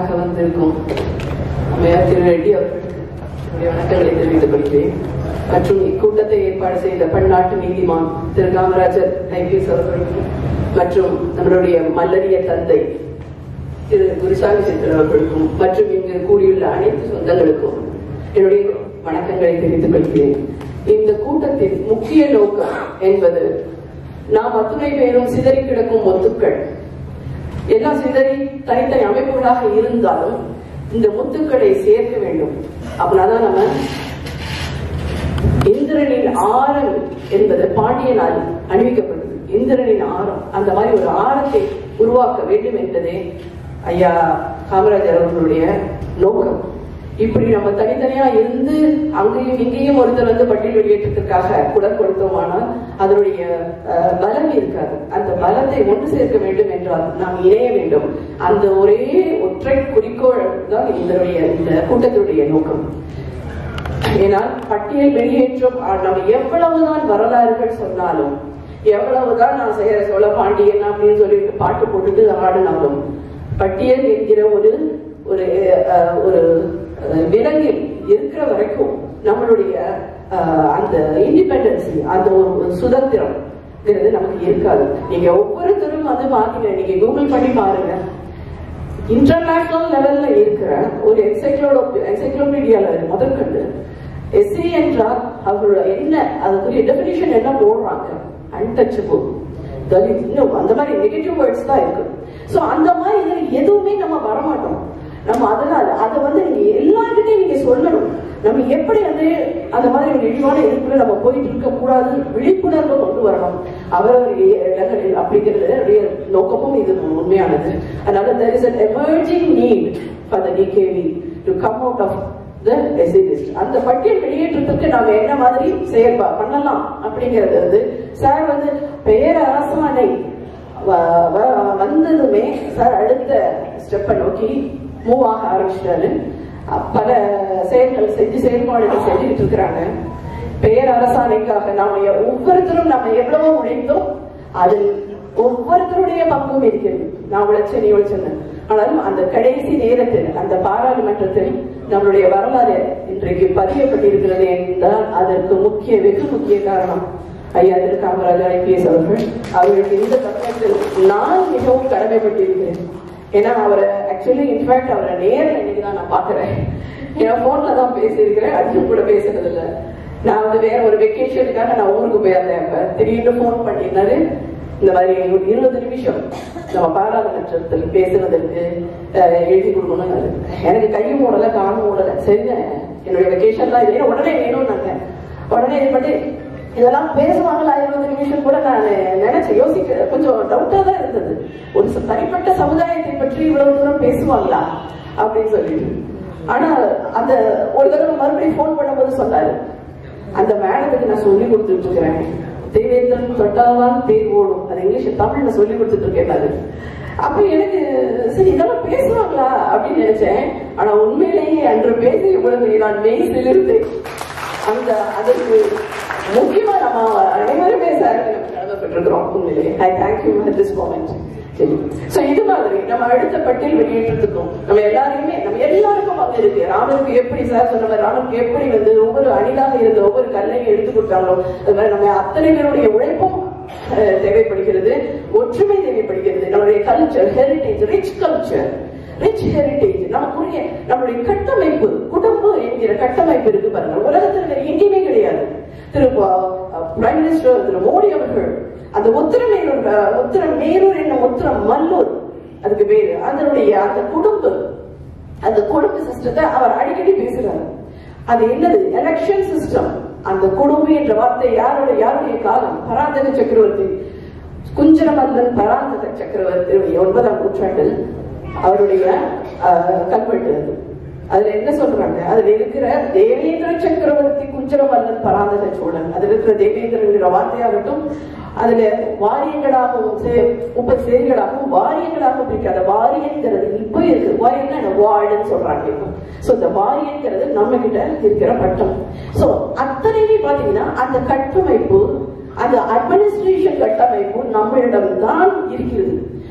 கூட்டத்திற்காக வந்திருக்கும் அம்மையார் திரு ரெட்டி அவர்களுக்கு என்னுடைய வணக்கங்களை தெரிவித்துக் கொள்கிறேன் மற்றும் இக்கூட்டத்தை ஏற்பாடு செய்த பன்னாட்டு நீதிமான் திரு காமராஜர் ஐபிஎஸ் அவர்களுக்கும் மற்றும் நம்மளுடைய மல்லரிய தந்தை திரு குருசாமி சித்தர் அவர்களுக்கும் மற்றும் இங்கு கூடியுள்ள அனைத்து சொந்தங்களுக்கும் என்னுடைய வணக்கங்களை தெரிவித்துக் கொள்கிறேன் இந்த கூட்டத்தின் முக்கிய நோக்கம் என்பது நாம் அத்துணை பேரும் சிதறி கிடக்கும் ஒத்துக்கள் எல்லாம் சிதறி தனித்தனி அமைப்புகளாக இருந்தாலும் இந்த முத்துக்களை சேர்க்க வேண்டும் அப்படின்னாதான் நம்ம இந்திரனின் ஆரம் என்பது பாண்டியனால் அணிவிக்கப்பட்டது இந்திரனின் ஆரம் அந்த மாதிரி ஒரு ஆரத்தை உருவாக்க வேண்டும் என்பதே ஐயா காமராஜர் அவர்களுடைய நோக்கம் இப்படி நம்ம தனித்தனியா இருந்து அங்கேயும் இங்கேயும் ஒருத்தர் வந்து பட்டியல் வெளியேற்றத்திற்காக குரல் கொடுத்தோமானால் அதனுடைய அஹ், பலம் இருக்காது அந்த பலத்தை ஒன்று சேர்க்க வேண்டும் என்றால் நாம் இணைய வேண்டும் அந்த ஒரே ஒற்றை குறிக்கோள் தான் இதனுடைய இந்த கூட்டத்தினுடைய நோக்கம் ஏனால் பட்டியல் வெளியேற்றம் ஆ, நம்ம எவ்வளவுதான் வரலாறுகள் சொன்னாலும் எவ்வளவுதான் நான் செய்யற சோழ பாண்டியன் அப்படின்னு சொல்லிட்டு பாட்டு போட்டுட்டு ஆடினாலும் பட்டியல் என்கிற ஒரு ஒரு அஹ், ஒரு அஹ், விலங்கில் இருக்கிற வரைக்கும் நம்மளுடைய அஹ், அந்த இண்டிபெண்டன்சி அந்த ஒரு ஒரு சுதந்திரம் நமக்கு இருக்காது நீங்க ஒவ்வொருத்தரும் வந்து பாத்தீங்க நீங்க கூகுள் பண்ணி பாருங்க இன்டர்நேஷனல் லெவல்ல இருக்கிற ஒரு என்சைக்ளோட என்சைக்ளோபீடியால முதற்கண்டு எஸ்சி என்றால் அவரோட என்ன அதுக்குரிய டெபினிஷன் என்ன போடுறாங்க அன்டச்சபிள் இன்னும் அந்த மாதிரி நெகட்டிவ் வேர்ட்ஸ் தான் இருக்கு சோ அந்த மாதிரி இதுல எதுவுமே நம்ம வரமாட்டோம் நம்ம அதனால அதை வந்து நீங்க எல்லார்கிட்டையும் நீங்க சொல்லணும் நம்ம எப்படி வந்து அந்த மாதிரி ஒரு இழிவான எதிர்ப்புல நம்ம போயிட்டு இருக்க கூடாது விழிப்புணர்வு கொண்டு வரணும் அவரவர் இடங்களில் அப்படிங்கிறது நோக்கமும் இது உண்மையானது அதனால there is an emerging need for the DKV to come out of the essay list அந்த பட்டியல் வெளியேற்றத்துக்கு நாம என்ன மாதிரி செயல்பா பண்ணலாம் அப்படிங்கிறது வந்து சார் வந்து பேரரசமனை வ- வ- வந்ததுமே சார் அடுத்த ஸ்டெப்பை நோக்கி மூவ் ஆக ஆரம்பிச்சிட்டாரு அஹ் பல செயல்கள் செஞ்சு செயல்பாடுகள் செஞ்சுக்கிட்டு இருக்கிறாங்க பேரரசாணைக்காக நாம எ- ஒவ்வொருத்தரும் நம்ம எவ்வளவோ உழைத்தோம் அதில் ஒவ்வொருத்தருடைய பங்கும் இருக்கிறது நான் உழைச்சேன் நீ உழைச்சேன்னு ஆனாலும் அந்த கடைசி நேரத்தில் அந்த பாராளுமன்றத்தில் நம்மளுடைய வரலாறு இன்றைக்கு பதியப்பட்டிருக்கிறது என்றால் அதற்கு முக்கிய வெகு முக்கிய காரணம் ஐயா திரு காமராஜர் ஐபிஎஸ் அவர்கள் அவர்களுக்கு இந்த தருணத்தில் நான் மிகவும் கடமைப்பட்டிருக்கிறேன் ஏன்னா அவரை ஆக்சுவலி இன்ஃபேக்ட் அவரை நேரில் இன்னைக்கு தான் நான் பார்க்குறேன் என் ஃபோனில் தான் பேசியிருக்கிறேன் அதிகம் கூட பேசுறது இல்ல நான் வந்து வேற ஒரு வெக்கேஷனுக்காக நான் ஊருக்கு போயிருந்தேன் இப்ப திடீர்னு ஃபோன் பண்ணியிருந்தாரு இந்த மாதிரி ஒரு இருபது நிமிஷம் நம்ம பாராளுமன்றத்தில் பேசுனதற்கு அஹ், எழுதி கொடுக்கணும்னாரு எனக்கு கையும் மூடல காலும் மூடல சரிங்க என்னுடைய வெக்கேஷன் தான் இது உடனே வேணும்னாங்க உடனே இது பண்ணி இதெல்லாம் பேசுவாங்களா இருபது நிமிஷம் கூட நான் நினைச்சேன் யோசிக்க கொஞ்சம் டவுட்டா தான் இருந்தது ஒரு ச- தனிப்பட்ட சமுதாயத்தை பற்றி இவ்வளவு தூரம் பேசுவாங்களா அப்படின்னு சொல்லிட்டு ஆனா அந்த ஒரு தடவை மறுபடியும் ஃபோன் பண்ணும்போது சொன்னாரு அந்த மேடத்துக்கு நான் சொல்லி கொடுத்துட்டு இருக்கிறேன் தெய்வேந்திரன் தொட்டாதான் தேர் ஓடும் அது இங்கிலீஷ் தமிழ்ல சொல்லி கொடுத்துட்டு இருக்கேன் அது அப்ப எனக்கு சரி இதெல்லாம் பேசுவாங்களா அப்படின்னு நினைச்சேன் ஆனா உண்மையிலேயே அன்று பேசிய பொழுது நான் மெய் சிலிர்த்தேன் அந்த அதற்கு முக்கியமா நம்ம அனைவருமே சார் கடமைப்பட்டிருக்கிறோம் உண்மையிலே I thank you at this moment சரி சோ இது மாதிரி நம்ம அடுத்த பட்டியல் வெளியேற்றத்துக்கும் நம்ம எல்லாரையுமே நம்ம எல்லாருக்கும் பங்கு இருக்கு ராமனுக்கு எப்படி சார் சொன்ன மாதிரி ராமனுக்கு எப்படி வந்து ஒவ்வொரு அணிலாக இருந்த ஒவ்வொரு கல்லையும் எடுத்து கொடுத்தாங்களோ அது மாதிரி நம்ம அத்தனை பேருடைய உழைப்பும் அஹ், தேவைப்படுகிறது ஒற்றுமை தேவைப்படுகிறது நம்மளுடைய culture heritage rich culture rich heritage நமக்குரிய நம்மளுடைய கட்டமைப்பு குடும்பம் என்கிற கட்டமைப்பு இருக்கு பாருங்க உலகத்தில் வேற எங்கேயுமே கிடையாது திரு பிரைம் மினிஸ்டர் திரு மோடி அவர்கள் அந்த உத்திரமேரூர் அஹ், உத்திரமேரூர் என்னும் உத்திரம் மல்லூர் அதுக்கு பேரு அதனுடைய அந்த குடும்பம் அந்த குடும்ப சிஸ்டத்தை அவர் அடிக்கடி பேசுறாரு அது என்னது எலெக்ஷன் சிஸ்டம் அந்த குடும்பம் என்ற வார்த்தை யாருடைய யாருடைய காலம் பராந்தக சக்கரவர்த்தி குஞ்சரமல்லன் பராந்தக சக்கரவர்த்தியுடைய ஒன்பதாம் நூற்றாண்டில் அவருடைய ஆஹ், கல்வெட்டு அது. அதுல என்ன சொல்றாங்க அதுல இருக்கிற தேவேந்திர சக்கரவர்த்தி குஞ்சரமல்லன் பராந்தக சோழன் அதுல இருக்கிற தேவேந்திரங்கிற வார்த்தையாகட்டும் அதுல வாரியங்களாகவும் சே- முப்பது சேரிகளாகவும் வாரியங்களாகவும் பிரிக்காத வாரியங்கிறது இப்போ இருக்கு வாரியம்னா என்ன வார்டுன்னு சொல்றாங்க இப்போ சோ இந்த வாரியங்கிறது நம்ம கிட்ட இருக்கிற பட்டம் சோ அத்தனையுமே பாத்தீங்கன்னா அந்த கட்டமைப்பு அந்த அட்மினிஸ்ட்ரேஷன் கட்டமைப்பு நம்மளிடம் தான் இருக்கிறது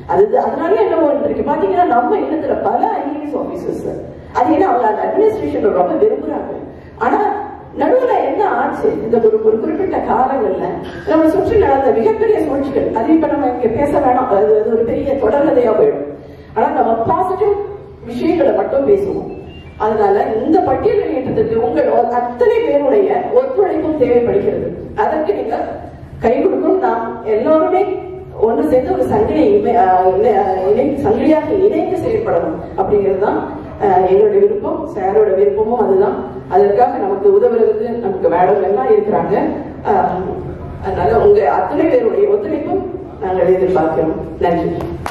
அது அதனால என்ன இருக்கு பாத்தீங்கன்னா நம்ம இல்லத்துல பல ஐஏஎஸ் ஆபீசர்ஸ் அது ஏன்னா அவங்க அந்த அட்மினிஸ்ட்ரேஷன் ரொம்ப விரும்புறாங்க ஆனா நடுவுல என்ன ஆச்சு இந்த ஒரு ஒரு குறிப்பிட்ட காலங்கள்ல நம்ம சுற்றி நடந்த மிகப்பெரிய சூழ்ச்சிகள் அது இப்ப நம்ம இங்க பேச வேணாம் அது அது ஒரு பெரிய தொடர்கதையா போயிடும் ஆனா நம்ம பாசிட்டிவ் விஷயங்களை மட்டும் பேசுவோம் அதனால இந்த பட்டியல் வெளியிட்டதுக்கு உங்கள் அத்தனை பேருடைய ஒத்துழைப்பும் தேவைப்படுகிறது அதற்கு நீங்க கை கொடுக்கும் நாம் எல்லோருமே ஒன்று சேர்ந்து ஒரு சங்கிலி இமை- ஆஹ் இணை- ஆஹ் இணை சங்கிலியாக இணைந்து செயல்படணும் அப்படிங்கிறது தான் ஆஹ் எங்களுடைய விருப்பம் சாரோட விருப்பமும் அதுதான் அதற்காக நமக்கு உதவுறதுக்கு நமக்கு மேடம் எல்லாம் இருக்கிறாங்க ஆஹ் அதனால உங்க அத்தனை பேருடைய ஒத்துழைப்பும் நாங்கள் எதிர்பார்க்கிறோம் நன்றி